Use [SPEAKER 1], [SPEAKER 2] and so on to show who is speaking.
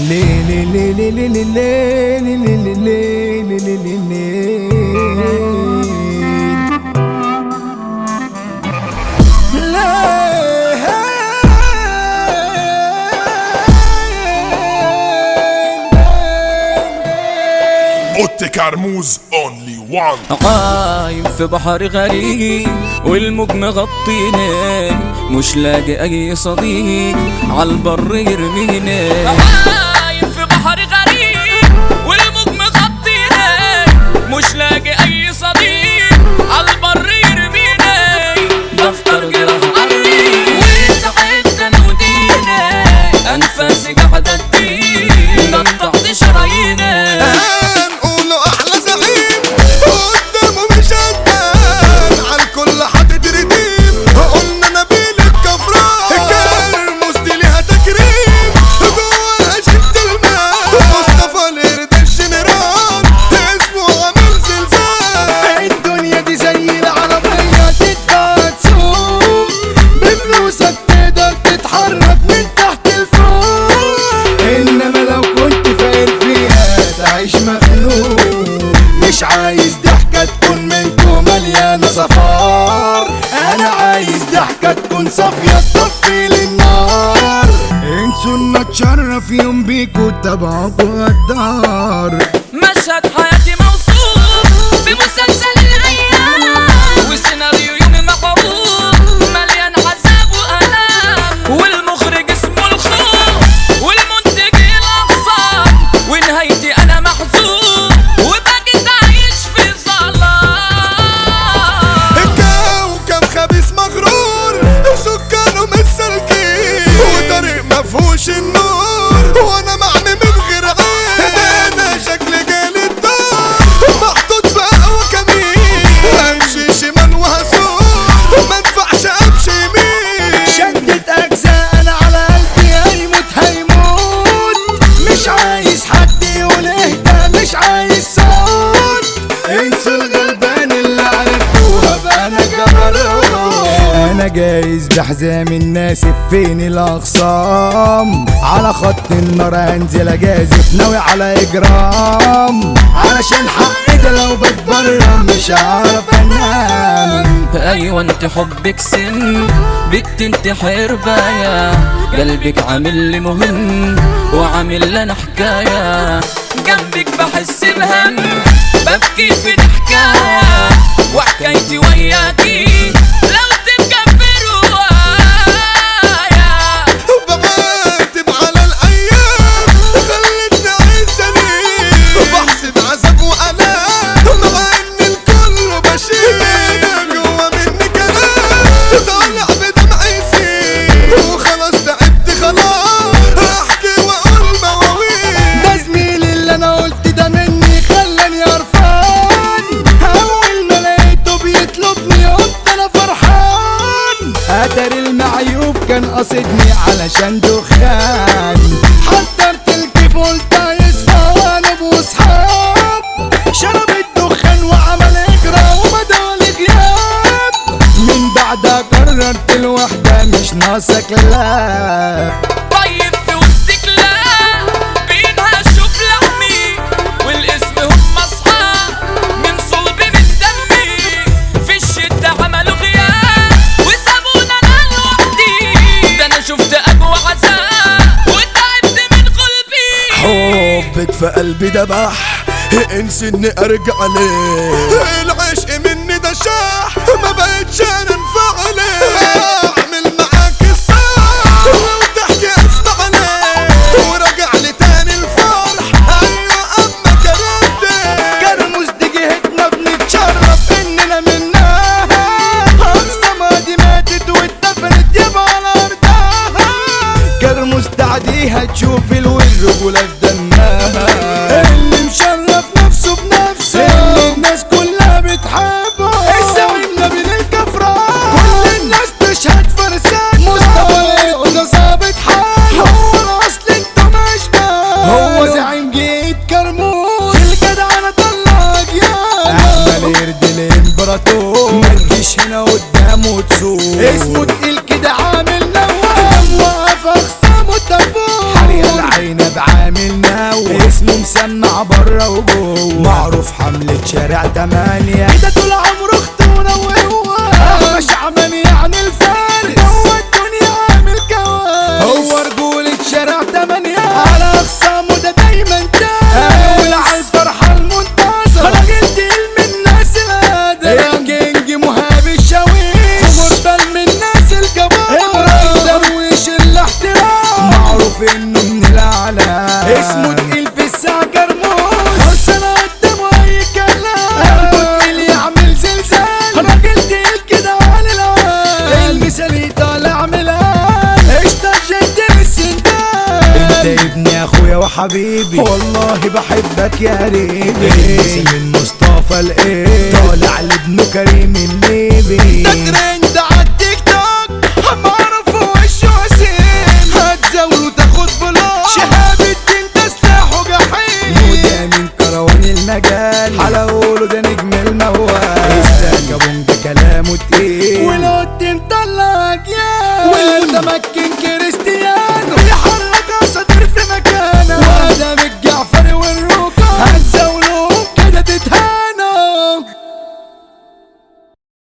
[SPEAKER 1] ليه ليه ليه ليه ليه ليه ليه ليه ليه ليه ليه ليه ليه
[SPEAKER 2] اوتي كرموز اونلي وان
[SPEAKER 3] عايم في بحر غريب والموج مغطيني مش لاقي اي صديق عالبر يرميني عايم في بحر غريب والموج مغطيني مش لاقي اي صديق عالبر يرميني دفتر جرح قلبي وانت حتة نوديني انفاسي قاعدة تدين قطعت شراييني
[SPEAKER 4] هنقوله احلى زعيم قدامه مش هتبان على الكل حاطط رديم قلنا نبيل الكفران كرموز دي ليها تكريم جواها شد الماء مصطفى القرد الجنرال اسمه عامل زلزال
[SPEAKER 1] الدنيا دي زي العربية تدفع تسوق بفلوسك تقدر تتحرك من تحت لفوق انما لو كنت فاير فيها تعيش مخنوق مش عايز ضحكة تكون منكم مليانة صفار انا عايز ضحكة تكون صافية تطفي لي النار انسوا ان اتشرف يوم بيكوا تبعكوا الدار
[SPEAKER 3] مشهد حياتي موصوف في مسلسل الايام وسيناريو يومي محروق مليان عذاب والام والمخرج اسمه الخوف والمنتج الاقصى ونهايتي انا محزون وبقيت عايش في ظلام
[SPEAKER 4] الكوكب خبيث مغرور سكانه متسلكين وطريق مفهوش النور وانا معمي من غير عين انا شكلي جالي الدار محطوط في قهوة كمين امشي شمال وهسوق ما ينفعش امشي يمين
[SPEAKER 1] شدت اجزاء انا على قلبي هيموت هيموت مش عايز حد يقول اهدى مش عايز صوت انسوا الغلبان اللي عرفتوها بقى انا جبروت انا جايز بحزام الناس فين الاخصام على خط النار هنزل اجازف ناوي على اجرام علشان حقي ده لو بتبرم مش هعرف انام
[SPEAKER 3] ايوه انت حبك سن بنت انت حرباية قلبك عامل لي مهم وعامل لنا حكاية جنبك بحس بهم ببكي في ضحكاية وحكايتي وياكي لو تبقى في رواية
[SPEAKER 4] بعاتب على الايام خلتني عايز سليم بحسد عذاب والام مع ان الكل بشيل جوا مني كلام طالع بدمع يسيل وخلاص تعبت خلاص احكي واقول مواويل
[SPEAKER 1] ده زميلي اللي انا قلت ده مني خلاني قرفان اول ما لقيته بيطلبني قلت انا فرحان قدر المعيوب كان قاصدني علشان دخان حضرت الكيف قلت يصفى وانا بوصحاب شرب الدخان وعمل اجرا وبدا الغياب من بعدها قررت الوحدة مش ناقصة كلاب
[SPEAKER 3] طيب في وسط كلاب بينها شوف لحمي والاسم هم اصحاب من صلبي من دمي في الشدة عملوا غياب وسابونا انا لوحدي ده انا شفت اقوى عذاب وتعبت من قلبي
[SPEAKER 4] حبك في قلبي دبح انسي اني ارجع ليه العشق مني ده شاح ما بقتش انفع عليه اعمل معاك الصح لو تحكي اسمع عليه ورجع لي تاني الفرح ايوه اما كرهتك
[SPEAKER 1] كرموز دي جهتنا بنتشرف اننا منها اقصى دي ماتت واتدفنت يبقى على ارضها كرموز تعديها تشوف الرجولة في دمها اللي مشرف نفسه بنفسه اللي الناس كلها بتحبه الزعيم نبيل الكفران كل الناس تشهد فرسان مصطفى القدة ظابط حال هو الاصل انت مش هو زعيم جيت كرموز في الجدع انا طلع اجيال احمد يرد الامبراطور ما تجيش هنا قدامه تسوق اسمه تقيل كده عامل نوام واقف اخصامه الدبور حريق العنب عامل وجوه معروف حملة شارع تمانية كده طول عمره اختونا وهو احمى شعبان يعني الفارس هو الدنيا عامل كوارث هو رجولة شارع تمانية على اقسامه ده دايما تاني والعيال فرحة المنتصر راجل تقيل من الناس الهادر يا كينج مهاب الشاويش غربال من الناس الجبار ابراهيم درويش الاحترام معروف انه من الاعلى اسمه تقيل في الساعة كرموز خلصنا قدامه اي كلام قلبه تقيل يعمل زلزال راجل تقيل كده على العال المثالي طالع ملال قشطة جد السندال انت ابني اخويا وحبيبي والله بحبك يا ريبي من مصطفى الايه طالع لابنه كريم الليبي ده ترند على التيك توك معرف وشه وسيم هتزاوله تاخد بلاك شهاب الدين ده سلاحه جحيم وده من كروان المجال حلاوله ده نجم الموال استاجابهم ده كلامه تقيل والقدام طلع اجيال والمتمكن